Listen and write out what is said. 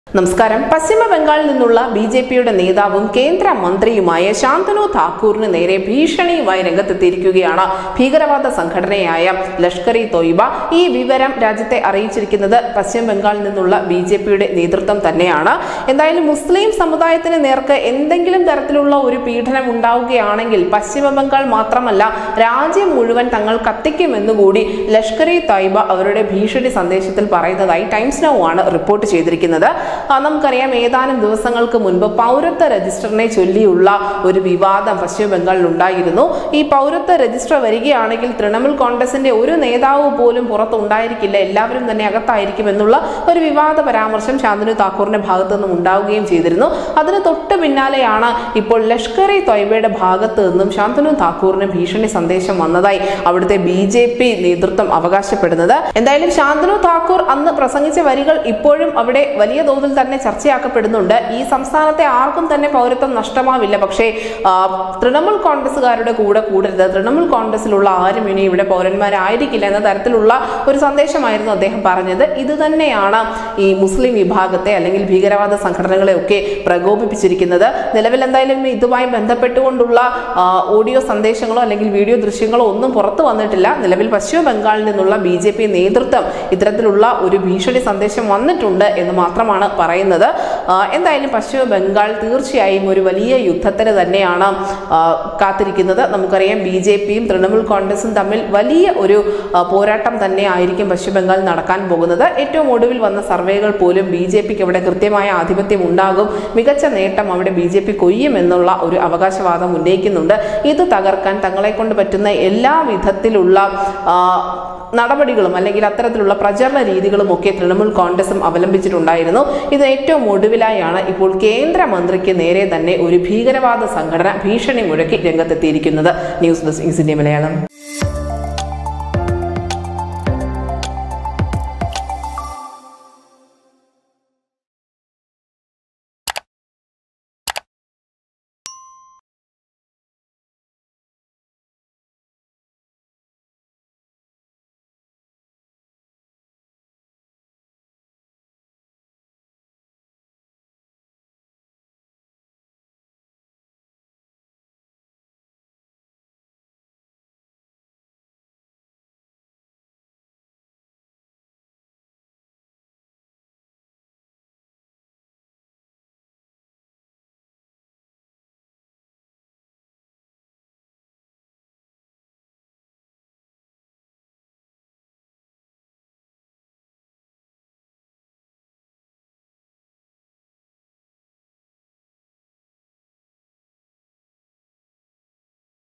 നമസ്കാരം പശ്ചിമ ബംഗാളിൽ നിന്നുള്ള ബി ജെ പിയുടെ നേതാവും കേന്ദ്ര മന്ത്രിയുമായ ശാന്തനു താക്കൂറിന് നേരെ ഭീഷണിയുമായി രംഗത്തെത്തിയിരിക്കുകയാണ് ഭീകരവാദ സംഘടനയായ ലഷ്കർ ഇ തൊയ്ബ ഈ വിവരം രാജ്യത്തെ അറിയിച്ചിരിക്കുന്നത് പശ്ചിമ ബംഗാളിൽ നിന്നുള്ള ബി ജെ പിയുടെ നേതൃത്വം തന്നെയാണ് എന്തായാലും മുസ്ലിം സമുദായത്തിന് നേർക്ക് എന്തെങ്കിലും തരത്തിലുള്ള ഒരു പീഡനം ഉണ്ടാവുകയാണെങ്കിൽ പശ്ചിമ ബംഗാൾ മാത്രമല്ല രാജ്യം മുഴുവൻ തങ്ങൾ കത്തിക്കുമെന്നുകൂടി ലഷ്കർ ഇ തൊയ്ബ അവരുടെ ഭീഷണി സന്ദേശത്തിൽ പറയുന്നതായി ടൈംസ് നൗ ആണ് റിപ്പോർട്ട് ചെയ്തിരിക്കുന്നത് ആ, നമുക്കറിയാം ഏതാനും ദിവസങ്ങൾക്ക് മുൻപ് പൗരത്വ രജിസ്റ്ററിനെ ചൊല്ലിയുള്ള ഒരു വിവാദം പശ്ചിമ ബംഗാളിൽ ഉണ്ടായിരുന്നു ഈ പൗരത്വ രജിസ്റ്റർ വരികയാണെങ്കിൽ തൃണമൂൽ കോൺഗ്രസിന്റെ ഒരു നേതാവ് പോലും പുറത്തുണ്ടായിരിക്കില്ല എല്ലാവരും തന്നെ അകത്തായിരിക്കും എന്നുള്ള ഒരു വിവാദ പരാമർശം ശാന്തനു താക്കൂറിന്റെ ഭാഗത്തു നിന്നും ഉണ്ടാവുകയും ചെയ്തിരുന്നു അതിന് തൊട്ട് പിന്നാലെയാണ് ഇപ്പോൾ ലഷ്കർ ഇ തൊയ്ബയുടെ ഭാഗത്ത് നിന്നും ശാന്തനു താക്കൂറിന് ഭീഷണി സന്ദേശം വന്നതായി അവിടുത്തെ ബി ജെ പി നേതൃത്വം അവകാശപ്പെടുന്നത് എന്തായാലും ശാന്തനു താക്കൂർ അന്ന് പ്രസംഗിച്ച വരികൾ ഇപ്പോഴും അവിടെ വലിയ തോതിൽ തന്നെ ചർച്ചയാക്കപ്പെടുന്നുണ്ട് ഈ സംസ്ഥാനത്തെ ആർക്കും തന്നെ പൗരത്വം നഷ്ടമാവില്ല പക്ഷേ ആ, തൃണമൂൽ കോൺഗ്രസ്സുകാരുടെ കൂടെ കൂടരുത് തൃണമൂൽ കോൺഗ്രസിലുള്ള ആരും ഇനി ഇവിടെ പൗരന്മാരായിരിക്കില്ല എന്ന തരത്തിലുള്ള ഒരു സന്ദേശമായിരുന്നു അദ്ദേഹം പറഞ്ഞത് ഇത് തന്നെയാണ് ഈ മുസ്ലിം വിഭാഗത്തെ അല്ലെങ്കിൽ ഭീകരവാദ സംഘടനകളെ ഒക്കെ പ്രകോപിപ്പിച്ചിരിക്കുന്നത് നിലവിൽ എന്തായാലും ഇതുമായി ബന്ധപ്പെട്ടുകൊണ്ടുള്ള ആ, ഓഡിയോ സന്ദേശങ്ങളോ അല്ലെങ്കിൽ വീഡിയോ ദൃശ്യങ്ങളോ ഒന്നും പുറത്തു വന്നിട്ടില്ല നിലവിൽ പശ്ചിമ ബംഗാളിൽ നിന്നുള്ള ബി ജെ പി നേതൃത്വം ഇത്തരത്തിലുള്ള ഒരു ഭീഷണി സന്ദേശം വന്നിട്ടുണ്ട് എന്ന് മാത്രമാണ് പറയുന്നത് ആ, എന്തായാലും പശ്ചിമ ബംഗാൾ തീർച്ചയായും ഒരു വലിയ യുദ്ധത്തിന് തന്നെയാണ് ആ, കാത്തിരിക്കുന്നത് നമുക്കറിയാം ബി ജെ പിയും തൃണമൂൽ കോൺഗ്രസും തമ്മിൽ വലിയ ഒരു ആ, പോരാട്ടം തന്നെ ആയിരിക്കും പശ്ചിമ ബംഗാൾ നടക്കാൻ പോകുന്നത് ഏറ്റവും ഒടുവിൽ വന്ന സർവേകൾ പോലും ബി ജെ പിക്ക് അവിടെ കൃത്യമായ ആധിപത്യം ഉണ്ടാകും മികച്ച നേട്ടം അവിടെ ബി ജെ പി കൊയ്യും എന്നുള്ള ഒരു അവകാശവാദം ഉന്നയിക്കുന്നുണ്ട് ഇത് തകർക്കാൻ തങ്ങളെ കൊണ്ട് പറ്റുന്ന എല്ലാ വിധത്തിലുള്ള ആ, നടപടികളും അല്ലെങ്കിൽ അത്തരത്തിലുള്ള പ്രചരണ രീതികളും ഒക്കെ തൃണമൂൽ കോൺഗ്രസും അവലംബിച്ചിട്ടുണ്ടായിരുന്നു ഇത് ഏറ്റവും ഒടുവിലായാണ് ഇപ്പോൾ കേന്ദ്രമന്ത്രിക്ക് നേരെ തന്നെ ഒരു ഭീകരവാദ സംഘടന ഭീഷണി മുഴക്കി രംഗത്തെത്തിയിരിക്കുന്നത് ന്യൂസ് ഡെസ്ക് ഇന്ത്യ മലയാളം